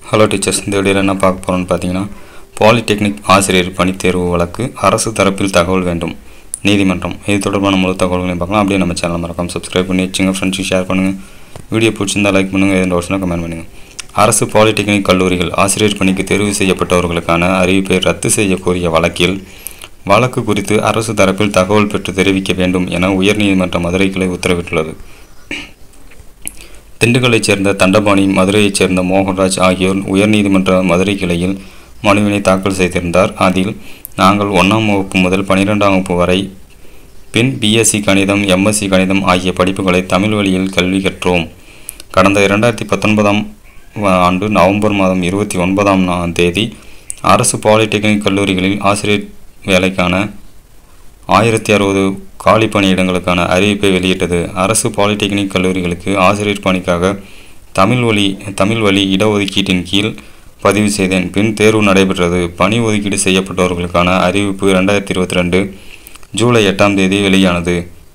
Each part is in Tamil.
ஹலோ டீச்சர்ஸ் இந்த வீடியோவில் என்ன பார்க்க போகிறோம்னு பார்த்தீங்கன்னா பாலிடெக்னிக் ஆசிரியர் பணித் தேர்வு வழக்கு அரசு தரப்பில் தகவல் வேண்டும் நீதிமன்றம் இது தொடர்பான முழு தகவல்களையும் பார்க்கலாம் அப்படியே நம்ம சேனல் மறக்காம சப்ஸ்கிரைப் பண்ணி வச்சுங்க ஃப்ரெண்ட்ஸுக்கு ஷேர் பண்ணுங்கள் வீடியோ பிடிச்சிருந்தா லைக் பண்ணுங்கள் எந்த வருஷம் கமெண்ட் பண்ணுங்கள் அரசு பாலிடெக்னிக் கல்லூரிகள் ஆசிரியர் பணிக்கு தேர்வு செய்யப்பட்டவர்களுக்கான அறிவிப்பை ரத்து செய்ய கோரிய வழக்கில் வழக்கு குறித்து அரசு தரப்பில் தகவல் பெற்று தெரிவிக்க வேண்டும் என உயர்நீதிமன்ற மதுரை கிளை உத்தரவிட்டுள்ளது திண்டுக்கல்லைச் சேர்ந்த தண்டபாணி மதுரையைச் சேர்ந்த மோகன்ராஜ் ஆகியோர் உயர்நீதிமன்ற மதுரை கிளையில் மனுவினை தாக்கல் செய்திருந்தார் அதில் நாங்கள் ஒன்றாம் வகுப்பு முதல் பன்னிரெண்டாம் வகுப்பு வரை பின் பிஎஸ்சி கணிதம் எம்எஸ்சி கணிதம் ஆகிய படிப்புகளை தமிழ் வழியில் கல்வி கற்றோம் கடந்த இரண்டாயிரத்தி பத்தொன்பதாம் ஆண்டு நவம்பர் மாதம் இருபத்தி ஒன்பதாம் நா- தேதி அரசு பாலிடெக்னிக் கல்லூரிகளில் ஆசிரியர் வேலைக்கான ஆயிரத்தி அறுபது காலி பணியிடங்களுக்கான அறிவிப்பை வெளியிட்டது அரசு பாலிடெக்னிக் கல்லூரிகளுக்கு ஆசிரியர் பணிக்காக தமிழ் வழி தமிழ் வழி இடஒதுக்கீட்டின் கீழ் பதிவு செய்தேன் பின் தேர்வு நடைபெற்றது பணி ஒதுக்கீடு செய்யப்பட்டவர்களுக்கான அறிவிப்பு ரெண்டாயிரத்தி இருபத்தி ரெண்டு ஜூலை எட்டாம் தேதி வெளியானது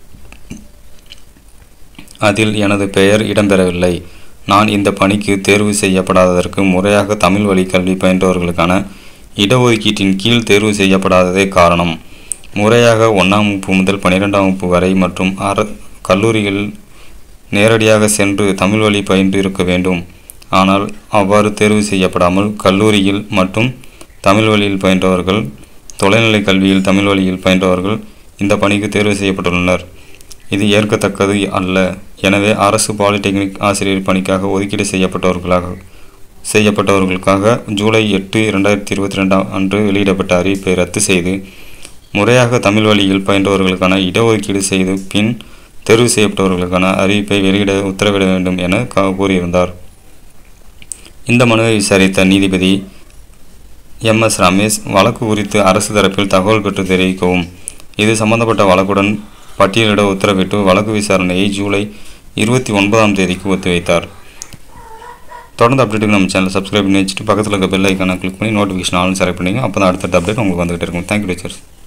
அதில் எனது பெயர் இடம்பெறவில்லை நான் இந்த பணிக்கு தேர்வு செய்யப்படாததற்கு முறையாக தமிழ் வழி கல்வி பயின்றவர்களுக்கான இடஒதுக்கீட்டின் கீழ் தேர்வு செய்யப்படாததே காரணம் முறையாக ஒன்றாம் வகுப்பு முதல் பன்னிரெண்டாம் வகுப்பு வரை மற்றும் அர கல்லூரிகளில் நேரடியாக சென்று தமிழ் வழி பயின்று இருக்க வேண்டும் ஆனால் அவ்வாறு தேர்வு செய்யப்படாமல் கல்லூரியில் மட்டும் தமிழ் வழியில் பயின்றவர்கள் தொலைநிலை கல்வியில் தமிழ் வழியில் பயின்றவர்கள் இந்த பணிக்கு தேர்வு செய்யப்பட்டுள்ளனர் இது ஏற்கத்தக்கது அல்ல எனவே அரசு பாலிடெக்னிக் ஆசிரியர் பணிக்காக ஒதுக்கீடு செய்யப்பட்டவர்களாக செய்யப்பட்டவர்களுக்காக ஜூலை எட்டு இரண்டாயிரத்தி இருபத்தி ரெண்டாம் அன்று வெளியிடப்பட்ட அறிவிப்பை ரத்து செய்து முறையாக தமிழ் வழியில் பயின்றவர்களுக்கான இடஒதுக்கீடு செய்து பின் தேர்வு செய்யப்பட்டவர்களுக்கான அறிவிப்பை வெளியிட உத்தரவிட வேண்டும் என க- கூறியிருந்தார் இந்த மனுவை விசாரித்த நீதிபதி எம் எஸ் ரமேஷ் வழக்கு குறித்து அரசு தரப்பில் தகவல் பெற்று தெரிவிக்கவும் இது சம்பந்தப்பட்ட வழக்குடன் பட்டியலிட உத்தரவிட்டு வழக்கு விசாரணையை ஜூலை இருபத்தி ஒன்பதாம் தேதிக்கு ஒத்திவைத்தார் தொடர்ந்து அப்டேட்டுக்கு நம்ம சேனல் சப்ஸ்கிரைப் பண்ணி வச்சுட்டு பக்கத்தில் இருக்க பெல் ஐக்கானை கிளிக் பண்ணி நோட்டிஃபிகேஷன் ஆல் செலக்ட் பண்ணிங்க அப்போ தான் அடுத்தடுத்த அப்டேட் உங்களுக்கு வந்துகிட்டு இருக்கும் தேங்க்யூ டீச்சர்ஸ்